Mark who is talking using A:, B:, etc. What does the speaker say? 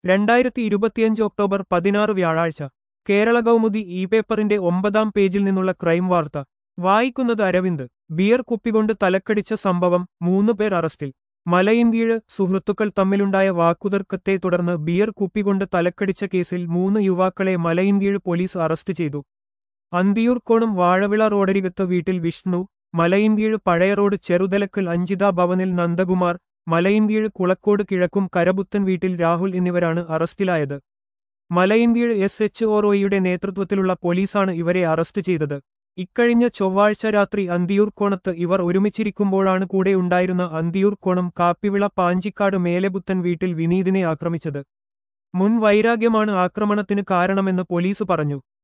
A: രണ്ടായിരത്തി ഇരുപത്തിയഞ്ച് ഒക്ടോബർ പതിനാറ് വ്യാഴാഴ്ച കേരള കൗമുദി ഇ പേപ്പറിന്റെ ഒമ്പതാം പേജിൽ നിന്നുള്ള ക്രൈം വാർത്ത വായിക്കുന്നത് അരവിന്ദ് ബിയർ കുപ്പികൊണ്ട് തലക്കടിച്ച സംഭവം മൂന്ന് പേർ അറസ്റ്റിൽ മലയിൻകീഴ് സുഹൃത്തുക്കൾ തമ്മിലുണ്ടായ വാക്കുതർക്കത്തെ തുടർന്ന് ബിയർ കുപ്പികൊണ്ട് തലക്കടിച്ച കേസിൽ മൂന്ന് യുവാക്കളെ മലയിൻകീഴ് പോലീസ് അറസ്റ്റ് ചെയ്തു അന്തിയൂർക്കോണം വാഴവിള റോഡരികത്ത് വീട്ടിൽ വിഷ്ണു മലയിൻകീഴ് പഴയ റോഡ് ചെറുതലക്കൽ അഞ്ചിത ഭവനിൽ നന്ദകുമാർ മലയിൻകീഴ് കുളക്കോട് കിഴക്കും കരപുത്തൻ വീട്ടിൽ രാഹുൽ എന്നിവരാണ് അറസ്റ്റിലായത് മലയിൻകീഴ് എസ് എച്ച് ഒറോയിയുടെ നേതൃത്വത്തിലുള്ള പോലീസാണ് ഇവരെ അറസ്റ്റ് ചെയ്തത് ഇക്കഴിഞ്ഞ ചൊവ്വാഴ്ച രാത്രി അന്തിയൂർക്കോണത്ത് ഇവർ ഒരുമിച്ചിരിക്കുമ്പോഴാണ് കൂടെ ഉണ്ടായിരുന്ന അന്തിയൂർക്കോണം കാപ്പിവിള പാഞ്ചിക്കാട് മേലെപുത്തൻ വീട്ടിൽ വിനീതിനെ ആക്രമിച്ചത് മുൻ വൈരാഗ്യമാണ് ആക്രമണത്തിന് കാരണമെന്ന് പോലീസ് പറഞ്ഞു